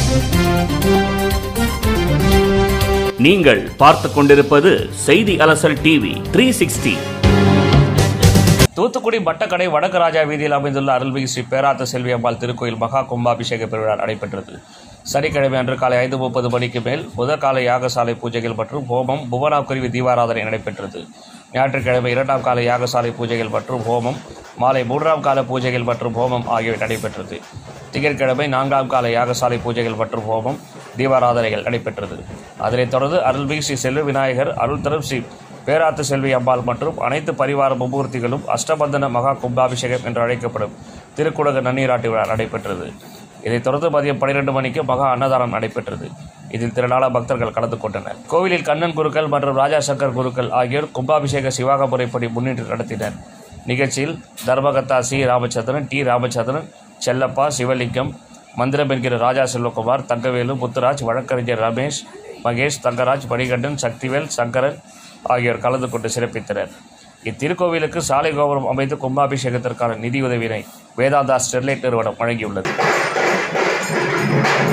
நீங்கள் பார்த்துக் கொண்டிருப்பது Seithi Alasal TV three sixty Thoothukudi Mattakadai வடக்கு ராஜா வீதியில் அமைந்துள்ள அருள்மிகு ஸ்ரீ பேராத்த செல்வி அம்பாள் திருக்கோயில் மகா கும்பாபிஷேக பெருவிழா நடைபெற்றது சனிக்கிழமை அன்று காலை ஐந்து முப்பது மணிக்கு மேல் முதற்கால யாகசாலை பூஜைகள் மற்றும் ஹோமம் புவனாக்குருவி தீபாராதனை நடைபெற்றது ஞாயிற்றுக்கிழமை இரண்டாம் கால யாகசாலை பூஜைகள் மற்றும் ஹோமம் மாலை மூன்றாம் கால பூஜைகள் மற்றும் ஹோமம் ஆகியவை நடைபெற்றது திங்கட்கிழமை நான்காம் கால யாகசாலை பூஜைகள் மற்றும் ஹோமம் தீபாராதனைகள் நடைபெற்றது அதனைத் தொடர்ந்து அருள்மிகு ஸ்ரீ செல்வ விநாயகர் அருள் தரும் ஸ்ரீ பேராத்து செல்வி அம்பாள் மற்றும் அனைத்து பரிவார மும்மூர்த்திகளும் அஷ்டபந்தன மகா கும்பாபிஷேகம் என்று அழைக்கப்படும் திருக்குடக நன்னீராட்டு விழா நடைபெற்றது இதைத் தொடர்ந்து மதியம் பனிரெண்டு மணிக்கு மகா அன்னதானம் நடைபெற்றது இதில் திரளான பக்தர்கள் கலந்து கொண்டனர் கோவிலில் கண்ணன் குருக்கள் மற்றும் ராஜா சங்கர் குருக்கள் ஆகியோர் கும்பாபிஷேக சிவாக முறைப்படி முன்னின்று நடத்தினர் நிகழ்ச்சியில் தர்மகத்தா சி ராமச்சந்திரன் டி ராமச்சந்திரன் செல்லப்பா சிவலிங்கம் மந்திரம் என்கிற ராஜா செல்வகுமார் தங்கவேலு முத்துராஜ் வழக்கறிஞர் ரமேஷ் மகேஷ் தங்கராஜ் மணிகண்டன் சக்திவேல் சங்கரன் ஆகியோர் கலந்து கொண்டு சிறப்பித்தனர் இத்திருக்கோவிலுக்கு சாலை கோபுரம் அமைத்து கும்பாபிஷேகத்திற்கான நிதியுதவியினை வேதாந்தா ஸ்டெர்லைட் நிறுவனம் வழங்கியுள்ளது